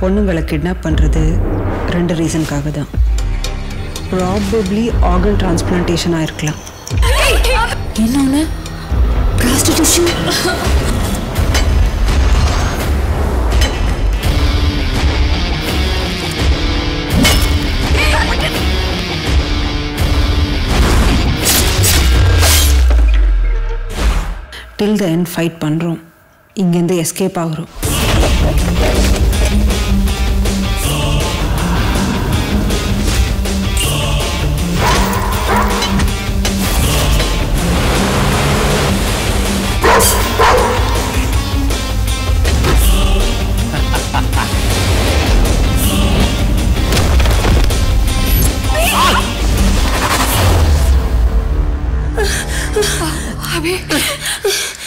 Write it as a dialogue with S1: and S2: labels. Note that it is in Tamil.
S1: பொண்ணுங்களை கிட்னாப் பண்ணுறது ரெண்டு ரீசனுக்காக தான் ப்ராபப்ளி ஆர்கன் டிரான்ஸ்பிளான்டேஷன் ஆயிருக்கலாம்
S2: என்னொன்னு prostitution
S1: till the end fight பண்ணுறோம் இங்கேருந்து எஸ்கேப் ஆகுறோம்
S2: அபி